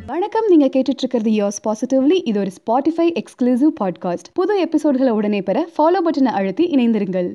வணக்கம் நீங்க கேட்டுட்டு இருக்கிறது யோஸ் பாசிட்டிவ்லி இது ஒரு ஸ்பாட்டிஃபை எக்ஸ்க்ளூசிவ் பாட்காஸ்ட் புது எபிசோட்களை உடனே பெற ஃபாலோ பட்டனை அழுத்தி இணைந்திருங்கள்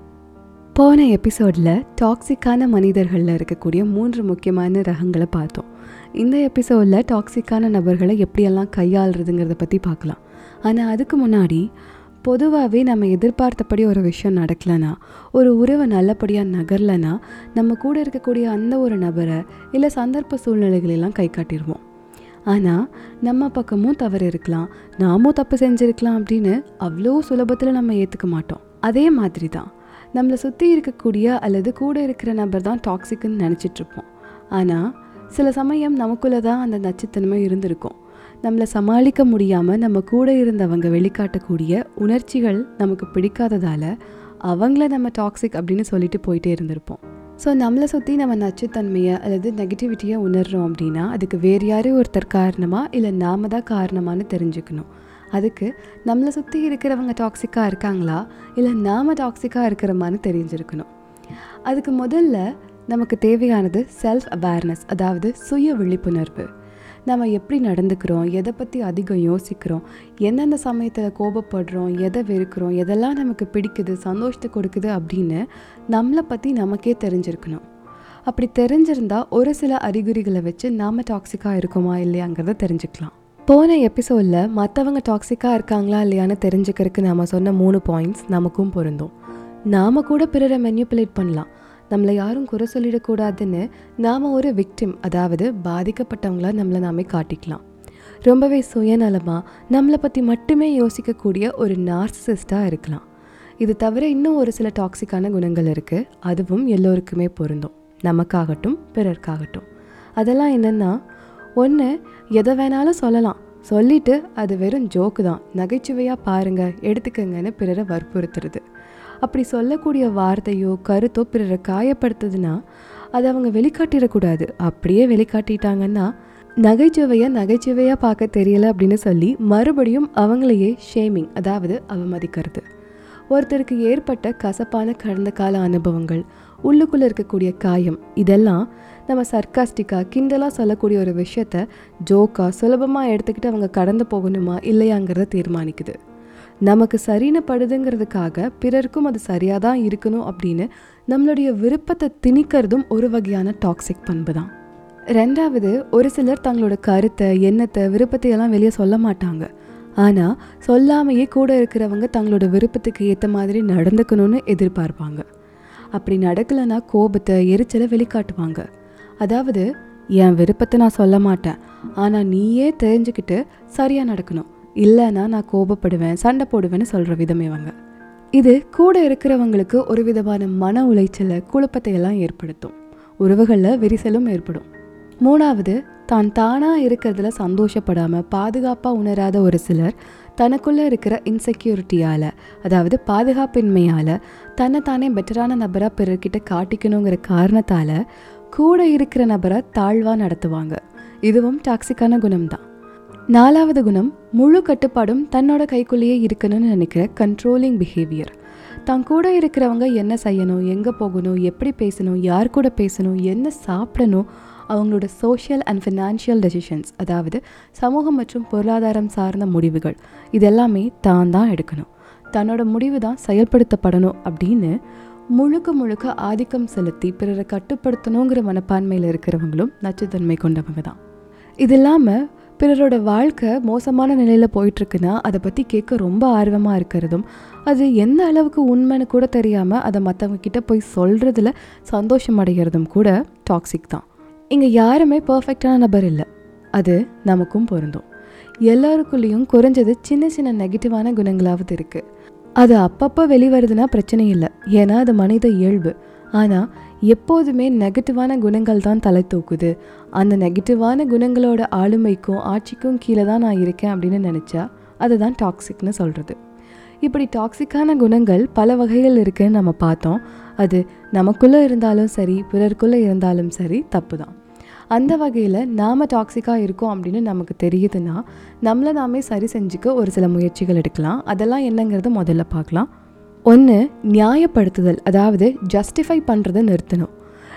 போன எபிசோடில் டாக்ஸிக்கான மனிதர்களில் இருக்கக்கூடிய மூன்று முக்கியமான ரகங்களை பார்த்தோம் இந்த எபிசோடில் டாக்ஸிக்கான நபர்களை எப்படியெல்லாம் கையாளுறதுங்கிறத பற்றி பார்க்கலாம் ஆனால் அதுக்கு முன்னாடி பொதுவாகவே நம்ம எதிர்பார்த்தபடி ஒரு விஷயம் நடக்கலைன்னா ஒரு உறவு நல்லபடியாக நகரலைன்னா நம்ம கூட இருக்கக்கூடிய அந்த ஒரு நபரை இல்லை சந்தர்ப்ப சூழ்நிலைகளெல்லாம் கை காட்டிடுவோம் ஆனால் நம்ம பக்கமும் தவறு இருக்கலாம் நாமும் தப்பு செஞ்சுருக்கலாம் அப்படின்னு அவ்வளோ சுலபத்தில் நம்ம ஏற்றுக்க மாட்டோம் அதே மாதிரி தான் நம்மளை சுற்றி இருக்கக்கூடிய அல்லது கூட இருக்கிற நபர் தான் டாக்ஸிக்குன்னு நினச்சிட்ருப்போம் ஆனால் சில சமயம் நமக்குள்ளே தான் அந்த நச்சுத்தன்மை இருந்திருக்கும் நம்மளை சமாளிக்க முடியாமல் நம்ம கூட இருந்தவங்க வெளிக்காட்டக்கூடிய உணர்ச்சிகள் நமக்கு பிடிக்காததால் அவங்கள நம்ம டாக்ஸிக் அப்படின்னு சொல்லிட்டு போயிட்டே இருந்திருப்போம் ஸோ நம்மளை சுற்றி நம்ம நச்சுத்தன்மையை அல்லது நெகட்டிவிட்டியை உணர்றோம் அப்படின்னா அதுக்கு வேறு யாரும் ஒருத்தர் காரணமாக இல்லை நாம தான் காரணமானு தெரிஞ்சுக்கணும் அதுக்கு நம்மளை சுற்றி இருக்கிறவங்க டாக்ஸிக்காக இருக்காங்களா இல்லை நாம் டாக்ஸிக்காக இருக்கிறோமான்னு தெரிஞ்சிருக்கணும் அதுக்கு முதல்ல நமக்கு தேவையானது செல்ஃப் அவேர்னஸ் அதாவது சுய விழிப்புணர்வு நம்ம எப்படி நடந்துக்கிறோம் எதை பற்றி அதிகம் யோசிக்கிறோம் எந்தெந்த சமயத்தில் கோபப்படுறோம் எதை வெறுக்கிறோம் எதெல்லாம் நமக்கு பிடிக்குது சந்தோஷத்தை கொடுக்குது அப்படின்னு நம்மளை பற்றி நமக்கே தெரிஞ்சிருக்கணும் அப்படி தெரிஞ்சிருந்தா ஒரு சில அறிகுறிகளை வச்சு நாம் டாக்ஸிக்காக இருக்கோமா இல்லையாங்கிறத தெரிஞ்சுக்கலாம் போன எபிசோடில் மற்றவங்க டாக்ஸிக்காக இருக்காங்களா இல்லையான்னு தெரிஞ்சுக்கிறதுக்கு நாம் சொன்ன மூணு பாயிண்ட்ஸ் நமக்கும் பொருந்தும் நாம் கூட பிறரை மெனிப்புலேட் பண்ணலாம் நம்மளை யாரும் குறை சொல்லிடக்கூடாதுன்னு நாம் ஒரு விக்டிம் அதாவது பாதிக்கப்பட்டவங்கள நம்மளை நாமே காட்டிக்கலாம் ரொம்பவே சுயநலமாக நம்மளை பற்றி மட்டுமே யோசிக்கக்கூடிய ஒரு நார்சிசிஸ்டாக இருக்கலாம் இது தவிர இன்னும் ஒரு சில டாக்ஸிக்கான குணங்கள் இருக்குது அதுவும் எல்லோருக்குமே பொருந்தும் நமக்காகட்டும் பிறர்க்காகட்டும் அதெல்லாம் என்னென்னா ஒன்று எதை வேணாலும் சொல்லலாம் சொல்லிட்டு அது வெறும் ஜோக்கு தான் நகைச்சுவையாக பாருங்க எடுத்துக்கங்கன்னு பிறரை வற்புறுத்துறது அப்படி சொல்லக்கூடிய வார்த்தையோ கருத்தோ பிறரை காயப்படுத்துதுன்னா அதை அவங்க வெளிக்காட்டிடக்கூடாது அப்படியே வெளிக்காட்டிட்டாங்கன்னா நகைச்சுவையை நகைச்சுவையாக பார்க்க தெரியல அப்படின்னு சொல்லி மறுபடியும் அவங்களையே ஷேமிங் அதாவது அவமதிக்கிறது ஒருத்தருக்கு ஏற்பட்ட கசப்பான கடந்த கால அனுபவங்கள் உள்ளுக்குள்ளே இருக்கக்கூடிய காயம் இதெல்லாம் நம்ம சர்க்காஸ்டிக்காக கிண்டலாக சொல்லக்கூடிய ஒரு விஷயத்த ஜோக்காக சுலபமாக எடுத்துக்கிட்டு அவங்க கடந்து போகணுமா இல்லையாங்கிறத தீர்மானிக்குது நமக்கு சரின்னு படுதுங்கிறதுக்காக பிறருக்கும் அது சரியாக தான் இருக்கணும் அப்படின்னு நம்மளுடைய விருப்பத்தை திணிக்கிறதும் ஒரு வகையான டாக்ஸிக் பண்பு தான் ரெண்டாவது ஒரு சிலர் தங்களோட கருத்தை எண்ணத்தை விருப்பத்தை எல்லாம் வெளியே சொல்ல மாட்டாங்க ஆனால் சொல்லாமையே கூட இருக்கிறவங்க தங்களோட விருப்பத்துக்கு ஏற்ற மாதிரி நடந்துக்கணும்னு எதிர்பார்ப்பாங்க அப்படி நடக்கலைன்னா கோபத்தை எரிச்சலை வெளிக்காட்டுவாங்க அதாவது என் விருப்பத்தை நான் சொல்ல மாட்டேன் ஆனால் நீயே தெரிஞ்சுக்கிட்டு சரியாக நடக்கணும் இல்லைன்னா நான் கோபப்படுவேன் சண்டை போடுவேன்னு சொல்கிற விதம் இவங்க இது கூட இருக்கிறவங்களுக்கு ஒரு விதமான மன உளைச்சலை குழப்பத்தை எல்லாம் ஏற்படுத்தும் உறவுகளில் விரிசலும் ஏற்படும் மூணாவது தான் தானாக இருக்கிறதுல சந்தோஷப்படாமல் பாதுகாப்பாக உணராத ஒரு சிலர் தனக்குள்ளே இருக்கிற இன்செக்யூரிட்டியால் அதாவது பாதுகாப்பின்மையால் தன்னை தானே பெட்டரான நபராக பிறர்கிட்ட காட்டிக்கணுங்கிற காரணத்தால் கூட இருக்கிற நபரை தாழ்வாக நடத்துவாங்க இதுவும் டாக்ஸிக்கான குணம்தான் நாலாவது குணம் முழு கட்டுப்பாடும் தன்னோட கைக்குள்ளேயே இருக்கணும்னு நினைக்கிற கண்ட்ரோலிங் பிஹேவியர் தான் கூட இருக்கிறவங்க என்ன செய்யணும் எங்கே போகணும் எப்படி பேசணும் யார் கூட பேசணும் என்ன சாப்பிடணும் அவங்களோட சோஷியல் அண்ட் ஃபினான்ஷியல் டெசிஷன்ஸ் அதாவது சமூகம் மற்றும் பொருளாதாரம் சார்ந்த முடிவுகள் இதெல்லாமே தான் தான் எடுக்கணும் தன்னோட முடிவு தான் செயல்படுத்தப்படணும் அப்படின்னு முழுக்க முழுக்க ஆதிக்கம் செலுத்தி பிறரை கட்டுப்படுத்தணுங்கிற மனப்பான்மையில் இருக்கிறவங்களும் நச்சுத்தன்மை கொண்டவங்க தான் இது இல்லாமல் பிறரோட வாழ்க்கை மோசமான நிலையில் போயிட்டுருக்குன்னா அதை பற்றி கேட்க ரொம்ப ஆர்வமாக இருக்கிறதும் அது எந்த அளவுக்கு உண்மைன்னு கூட தெரியாமல் அதை மற்றவங்க கிட்ட போய் சொல்கிறதுல சந்தோஷம் அடைகிறதும் கூட டாக்ஸிக் தான் இங்கே யாருமே பர்ஃபெக்டான நபர் இல்லை அது நமக்கும் பொருந்தும் எல்லாருக்குள்ளேயும் குறைஞ்சது சின்ன சின்ன நெகட்டிவான குணங்களாவது இருக்குது அது அப்பப்போ வெளிவருதுன்னா பிரச்சனை இல்லை ஏன்னா அது மனித இயல்பு ஆனால் எப்போதுமே நெகட்டிவான குணங்கள் தான் தலை தூக்குது அந்த நெகட்டிவான குணங்களோட ஆளுமைக்கும் ஆட்சிக்கும் கீழே தான் நான் இருக்கேன் அப்படின்னு நினச்சா அதுதான் டாக்ஸிக்னு சொல்கிறது இப்படி டாக்ஸிக்கான குணங்கள் பல வகைகள் இருக்குன்னு நம்ம பார்த்தோம் அது நமக்குள்ளே இருந்தாலும் சரி பிறருக்குள்ளே இருந்தாலும் சரி தப்பு தான் அந்த வகையில் நாம் டாக்ஸிக்காக இருக்கோம் அப்படின்னு நமக்கு தெரியுதுன்னா நம்மளை நாமே சரி செஞ்சுக்க ஒரு சில முயற்சிகள் எடுக்கலாம் அதெல்லாம் என்னங்கிறத முதல்ல பார்க்கலாம் ஒன்று நியாயப்படுத்துதல் அதாவது ஜஸ்டிஃபை பண்ணுறதை நிறுத்தணும்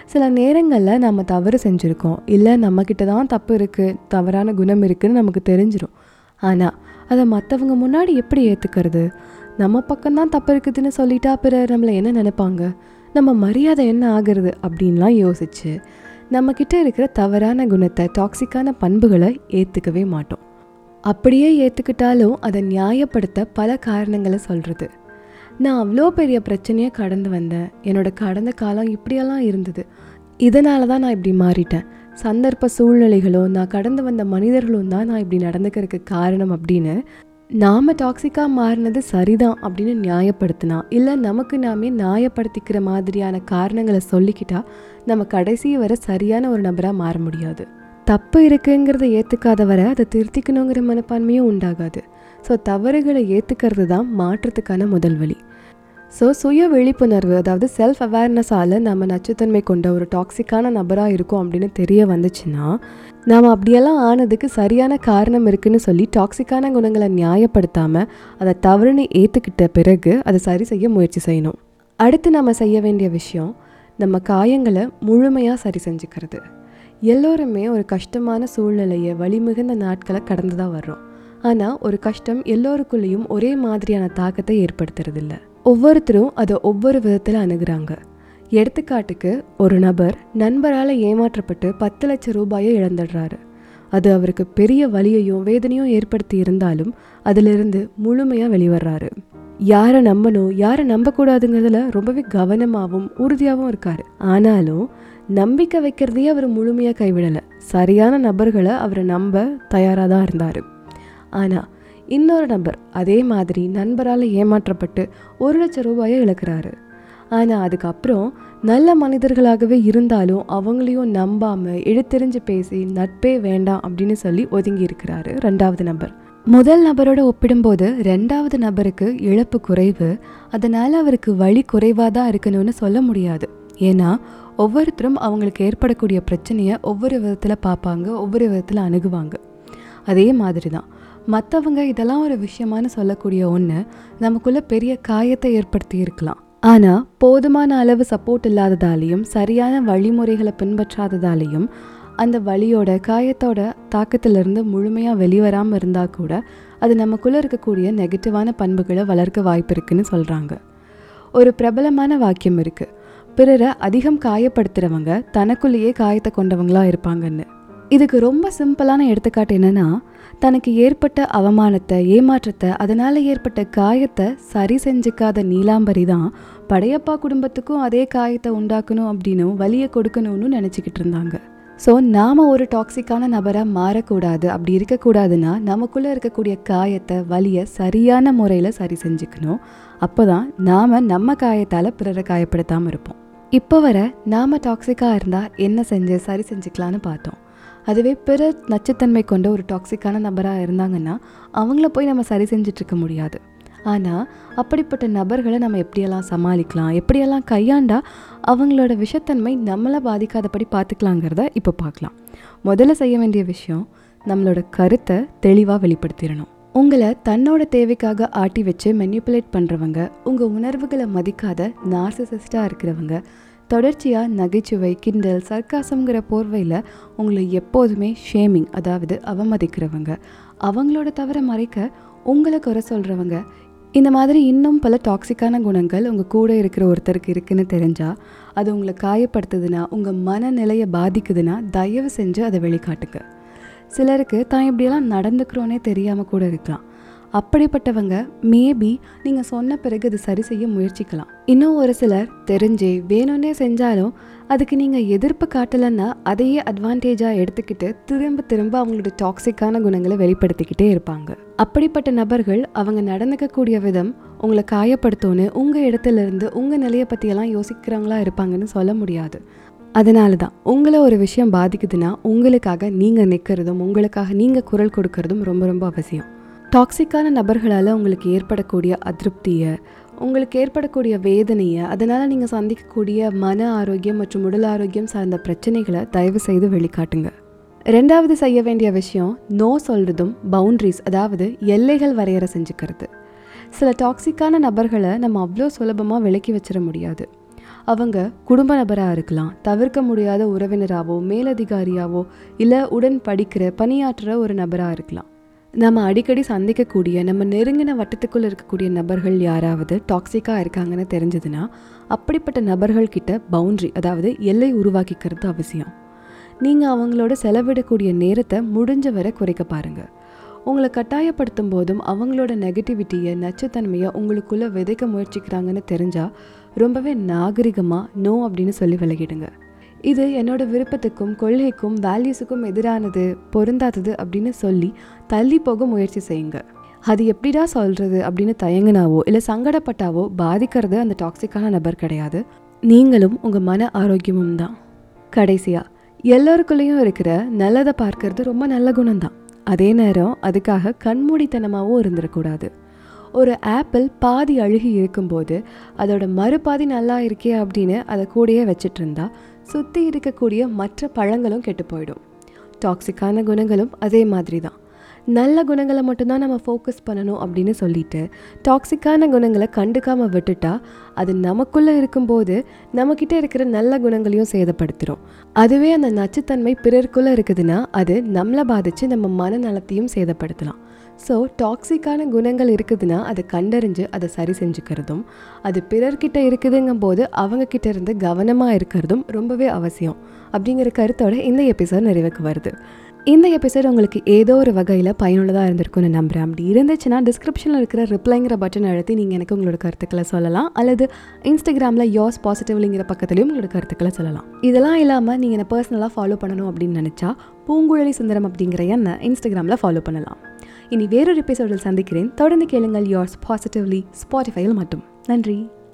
சில நேரங்களில் நம்ம தவறு செஞ்சுருக்கோம் இல்லை நம்மக்கிட்ட தான் தப்பு இருக்குது தவறான குணம் இருக்குதுன்னு நமக்கு தெரிஞ்சிடும் ஆனால் அதை மற்றவங்க முன்னாடி எப்படி ஏற்றுக்கிறது நம்ம பக்கம்தான் தப்பு இருக்குதுன்னு சொல்லிட்டா பிறர் நம்மளை என்ன நினைப்பாங்க நம்ம மரியாதை என்ன ஆகிறது அப்படின்லாம் யோசிச்சு நம்மக்கிட்ட இருக்கிற தவறான குணத்தை டாக்ஸிக்கான பண்புகளை ஏற்றுக்கவே மாட்டோம் அப்படியே ஏற்றுக்கிட்டாலும் அதை நியாயப்படுத்த பல காரணங்களை சொல்கிறது நான் அவ்வளோ பெரிய பிரச்சனையை கடந்து வந்தேன் என்னோட கடந்த காலம் இப்படியெல்லாம் இருந்தது இதனால தான் நான் இப்படி மாறிட்டேன் சந்தர்ப்ப சூழ்நிலைகளும் நான் கடந்து வந்த மனிதர்களும் தான் நான் இப்படி நடந்துக்கிறதுக்கு காரணம் அப்படின்னு நாம் டாக்ஸிக்காக மாறினது சரிதான் அப்படின்னு நியாயப்படுத்தினா இல்லை நமக்கு நாமே நியாயப்படுத்திக்கிற மாதிரியான காரணங்களை சொல்லிக்கிட்டா நம்ம கடைசி வரை சரியான ஒரு நபராக மாற முடியாது தப்பு இருக்குங்கிறத ஏற்றுக்காத வரை அதை திருத்திக்கணுங்கிற மனப்பான்மையும் உண்டாகாது ஸோ தவறுகளை ஏற்றுக்கிறது தான் மாற்றத்துக்கான முதல் வழி ஸோ சுய விழிப்புணர்வு அதாவது செல்ஃப் அவேர்னஸால் நம்ம நச்சுத்தன்மை கொண்ட ஒரு டாக்ஸிக்கான நபராக இருக்கும் அப்படின்னு தெரிய வந்துச்சுன்னா நாம் அப்படியெல்லாம் ஆனதுக்கு சரியான காரணம் இருக்குன்னு சொல்லி டாக்ஸிக்கான குணங்களை நியாயப்படுத்தாமல் அதை தவறுன்னு ஏற்றுக்கிட்ட பிறகு அதை சரி செய்ய முயற்சி செய்யணும் அடுத்து நம்ம செய்ய வேண்டிய விஷயம் நம்ம காயங்களை முழுமையாக சரி செஞ்சுக்கிறது எல்லோருமே ஒரு கஷ்டமான சூழ்நிலையை வழிமிகுந்த நாட்களை கடந்து தான் வர்றோம் ஆனால் ஒரு கஷ்டம் எல்லோருக்குள்ளேயும் ஒரே மாதிரியான தாக்கத்தை ஏற்படுத்துறதில்ல ஒவ்வொருத்தரும் அதை ஒவ்வொரு விதத்தில் அணுகுறாங்க எடுத்துக்காட்டுக்கு ஒரு நபர் நண்பரால் ஏமாற்றப்பட்டு பத்து லட்சம் ரூபாயை இழந்துடுறாரு அது அவருக்கு பெரிய வலியையும் வேதனையும் ஏற்படுத்தி இருந்தாலும் அதிலிருந்து முழுமையாக வெளிவர்றாரு யாரை நம்பணும் யாரை நம்பக்கூடாதுங்கிறதுல ரொம்பவே கவனமாகவும் உறுதியாகவும் இருக்காரு ஆனாலும் நம்பிக்கை வைக்கிறதையே அவர் முழுமையாக கைவிடலை சரியான நபர்களை அவரை நம்ப தயாராக தான் இருந்தார் ஆனால் இன்னொரு நபர் அதே மாதிரி நண்பரால் ஏமாற்றப்பட்டு ஒரு லட்சம் ரூபாயை இழக்கிறாரு ஆனால் அதுக்கப்புறம் நல்ல மனிதர்களாகவே இருந்தாலும் அவங்களையும் நம்பாமல் எழுத்தெறிஞ்சு பேசி நட்பே வேண்டாம் அப்படின்னு சொல்லி ஒதுங்கி இருக்கிறாரு ரெண்டாவது நபர் முதல் நபரோட ஒப்பிடும்போது ரெண்டாவது நபருக்கு இழப்பு குறைவு அதனால் அவருக்கு வழி குறைவாக தான் இருக்கணும்னு சொல்ல முடியாது ஏன்னா ஒவ்வொருத்தரும் அவங்களுக்கு ஏற்படக்கூடிய பிரச்சனையை ஒவ்வொரு விதத்தில் பார்ப்பாங்க ஒவ்வொரு விதத்தில் அணுகுவாங்க அதே மாதிரி தான் மற்றவங்க இதெல்லாம் ஒரு விஷயமானு சொல்லக்கூடிய ஒன்று நமக்குள்ள பெரிய காயத்தை ஏற்படுத்தி இருக்கலாம் ஆனால் போதுமான அளவு சப்போர்ட் இல்லாததாலேயும் சரியான வழிமுறைகளை பின்பற்றாததாலேயும் அந்த வழியோட காயத்தோட தாக்கத்திலிருந்து முழுமையாக வெளிவராமல் இருந்தால் கூட அது நமக்குள்ளே இருக்கக்கூடிய நெகட்டிவான பண்புகளை வளர்க்க வாய்ப்பு இருக்குன்னு சொல்கிறாங்க ஒரு பிரபலமான வாக்கியம் இருக்குது பிறரை அதிகம் காயப்படுத்துகிறவங்க தனக்குள்ளேயே காயத்தை கொண்டவங்களா இருப்பாங்கன்னு இதுக்கு ரொம்ப சிம்பிளான எடுத்துக்காட்டு என்னன்னா தனக்கு ஏற்பட்ட அவமானத்தை ஏமாற்றத்தை அதனால் ஏற்பட்ட காயத்தை சரி செஞ்சுக்காத நீலாம்பரி தான் படையப்பா குடும்பத்துக்கும் அதே காயத்தை உண்டாக்கணும் அப்படின்னும் வலியை கொடுக்கணும்னு நினச்சிக்கிட்டு இருந்தாங்க ஸோ நாம் ஒரு டாக்ஸிக்கான நபராக மாறக்கூடாது அப்படி இருக்கக்கூடாதுன்னா நமக்குள்ளே இருக்கக்கூடிய காயத்தை வலியை சரியான முறையில் சரி செஞ்சுக்கணும் அப்போ தான் நாம் நம்ம காயத்தால் பிறரை காயப்படுத்தாமல் இருப்போம் இப்போ வர நாம் டாக்ஸிக்காக இருந்தால் என்ன செஞ்சு சரி செஞ்சுக்கலான்னு பார்த்தோம் அதுவே பிற நச்சுத்தன்மை கொண்ட ஒரு டாக்ஸிக்கான நபராக இருந்தாங்கன்னா அவங்கள போய் நம்ம சரி செஞ்சிட்ருக்க முடியாது ஆனால் அப்படிப்பட்ட நபர்களை நம்ம எப்படியெல்லாம் சமாளிக்கலாம் எப்படியெல்லாம் கையாண்டா அவங்களோட விஷத்தன்மை நம்மளை பாதிக்காதபடி பார்த்துக்கலாங்கிறத இப்போ பார்க்கலாம் முதல்ல செய்ய வேண்டிய விஷயம் நம்மளோட கருத்தை தெளிவாக வெளிப்படுத்திடணும் உங்களை தன்னோட தேவைக்காக ஆட்டி வச்சு மெனிப்புலேட் பண்ணுறவங்க உங்கள் உணர்வுகளை மதிக்காத நார்சிசிஸ்டாக இருக்கிறவங்க தொடர்ச்சியாக நகைச்சுவை கிண்டல் சர்க்காசம்ங்கிற போர்வையில் உங்களை எப்போதுமே ஷேமிங் அதாவது அவமதிக்கிறவங்க அவங்களோட தவிர மறைக்க உங்களை குறை சொல்கிறவங்க இந்த மாதிரி இன்னும் பல டாக்ஸிக்கான குணங்கள் உங்கள் கூட இருக்கிற ஒருத்தருக்கு இருக்குன்னு தெரிஞ்சால் அது உங்களை காயப்படுத்துதுன்னா உங்கள் மனநிலையை பாதிக்குதுன்னா தயவு செஞ்சு அதை வெளிக்காட்டுங்க சிலருக்கு தான் இப்படியெல்லாம் நடந்துக்கிறோன்னே தெரியாமல் கூட இருக்கலாம் அப்படிப்பட்டவங்க மேபி நீங்கள் சொன்ன பிறகு அது சரி செய்ய முயற்சிக்கலாம் இன்னும் ஒரு சிலர் தெரிஞ்சே வேணும்னே செஞ்சாலும் அதுக்கு நீங்கள் எதிர்ப்பு காட்டலைன்னா அதையே அட்வான்டேஜாக எடுத்துக்கிட்டு திரும்ப திரும்ப அவங்களோட டாக்ஸிக்கான குணங்களை வெளிப்படுத்திக்கிட்டே இருப்பாங்க அப்படிப்பட்ட நபர்கள் அவங்க நடந்துக்கக்கூடிய விதம் உங்களை காயப்படுத்தோன்னு உங்கள் இடத்துல இருந்து உங்கள் நிலையை பற்றியெல்லாம் யோசிக்கிறவங்களா இருப்பாங்கன்னு சொல்ல முடியாது அதனால தான் உங்களை ஒரு விஷயம் பாதிக்குதுன்னா உங்களுக்காக நீங்கள் நிற்கிறதும் உங்களுக்காக நீங்கள் குரல் கொடுக்கறதும் ரொம்ப ரொம்ப அவசியம் டாக்ஸிக்கான நபர்களால் உங்களுக்கு ஏற்படக்கூடிய அதிருப்தியை உங்களுக்கு ஏற்படக்கூடிய வேதனையை அதனால் நீங்கள் சந்திக்கக்கூடிய மன ஆரோக்கியம் மற்றும் உடல் ஆரோக்கியம் சார்ந்த பிரச்சனைகளை தயவு செய்து வெளிக்காட்டுங்க ரெண்டாவது செய்ய வேண்டிய விஷயம் நோ சொல்கிறதும் பவுண்ட்ரிஸ் அதாவது எல்லைகள் வரையறை செஞ்சுக்கிறது சில டாக்ஸிக்கான நபர்களை நம்ம அவ்வளோ சுலபமாக விலக்கி வச்சிட முடியாது அவங்க குடும்ப நபராக இருக்கலாம் தவிர்க்க முடியாத உறவினராவோ மேலதிகாரியாவோ இல்லை உடன் படிக்கிற பணியாற்றுற ஒரு நபராக இருக்கலாம் நம்ம அடிக்கடி சந்திக்கக்கூடிய நம்ம நெருங்கின வட்டத்துக்குள்ளே இருக்கக்கூடிய நபர்கள் யாராவது டாக்ஸிக்காக இருக்காங்கன்னு தெரிஞ்சதுன்னா அப்படிப்பட்ட நபர்கள் கிட்ட பவுண்ட்ரி அதாவது எல்லை உருவாக்கிக்கிறது அவசியம் நீங்கள் அவங்களோட செலவிடக்கூடிய நேரத்தை முடிஞ்ச வரை குறைக்க பாருங்கள் உங்களை கட்டாயப்படுத்தும் போதும் அவங்களோட நெகட்டிவிட்டியை நச்சுத்தன்மையை உங்களுக்குள்ளே விதைக்க முயற்சிக்கிறாங்கன்னு தெரிஞ்சால் ரொம்பவே நாகரிகமாக நோ அப்படின்னு சொல்லி விலகிடுங்க இது என்னோட விருப்பத்துக்கும் கொள்கைக்கும் வேல்யூஸுக்கும் எதிரானது பொருந்தாதது அப்படின்னு சொல்லி தள்ளி போக முயற்சி செய்யுங்க அது எப்படிடா சொல்கிறது அப்படின்னு தயங்கினாவோ இல்லை சங்கடப்பட்டாவோ பாதிக்கிறது அந்த டாக்ஸிக்கான நபர் கிடையாது நீங்களும் உங்கள் மன ஆரோக்கியமும் தான் கடைசியாக எல்லோருக்குள்ளேயும் இருக்கிற நல்லதை பார்க்கறது ரொம்ப நல்ல குணம்தான் அதே நேரம் அதுக்காக கண்மூடித்தனமாகவும் இருந்துடக்கூடாது ஒரு ஆப்பிள் பாதி அழுகி இருக்கும்போது அதோட மறுபாதி நல்லா இருக்கே அப்படின்னு அதை கூடயே வச்சிட்டு இருந்தா சுற்றி இருக்கக்கூடிய மற்ற பழங்களும் கெட்டு போயிடும் டாக்ஸிக்கான குணங்களும் அதே மாதிரி தான் நல்ல குணங்களை மட்டும்தான் நம்ம ஃபோக்கஸ் பண்ணணும் அப்படின்னு சொல்லிட்டு டாக்ஸிக்கான குணங்களை கண்டுக்காமல் விட்டுட்டா அது நமக்குள்ளே இருக்கும்போது நம்மக்கிட்ட இருக்கிற நல்ல குணங்களையும் சேதப்படுத்திடும் அதுவே அந்த நச்சுத்தன்மை பிறருக்குள்ளே இருக்குதுன்னா அது நம்மளை பாதித்து நம்ம மனநலத்தையும் சேதப்படுத்தலாம் ஸோ டாக்ஸிக்கான குணங்கள் இருக்குதுன்னா அதை கண்டறிஞ்சு அதை சரி செஞ்சுக்கிறதும் அது பிறர்கிட்ட இருக்குதுங்கும் போது அவங்கக்கிட்ட இருந்து கவனமாக இருக்கிறதும் ரொம்பவே அவசியம் அப்படிங்கிற கருத்தோட இந்த எபிசோட் நிறைவுக்கு வருது இந்த எபிசோட் உங்களுக்கு ஏதோ ஒரு வகையில் பயனுள்ளதாக இருந்திருக்கும்னு நம்புகிறேன் அப்படி இருந்துச்சுன்னா டிஸ்கிரிப்ஷனில் இருக்கிற ரிப்ளைங்கிற பட்டன் அழுத்தி நீங்கள் எனக்கு உங்களோட கருத்துக்களை சொல்லலாம் அல்லது இன்ஸ்டாகிராமில் யோஸ் பாசிட்டிவ்லிங்கிற பக்கத்துலையும் உங்களோட கருத்துக்களை சொல்லலாம் இதெல்லாம் இல்லாமல் நீங்கள் என்னை பர்சனலாக ஃபாலோ பண்ணணும் அப்படின்னு நினச்சா பூங்குழலி சுந்தரம் அப்படிங்கிற என்ன இன்ஸ்டாகிராமில் ஃபாலோ பண்ணலாம் இனி வேறொரு எபிசோடில் சந்திக்கிறேன் தொடர்ந்து கேளுங்கள் யோர்ஸ் பாசிட்டிவ்லி ஸ்பாட்டிஃபையில் மட்டும் நன்றி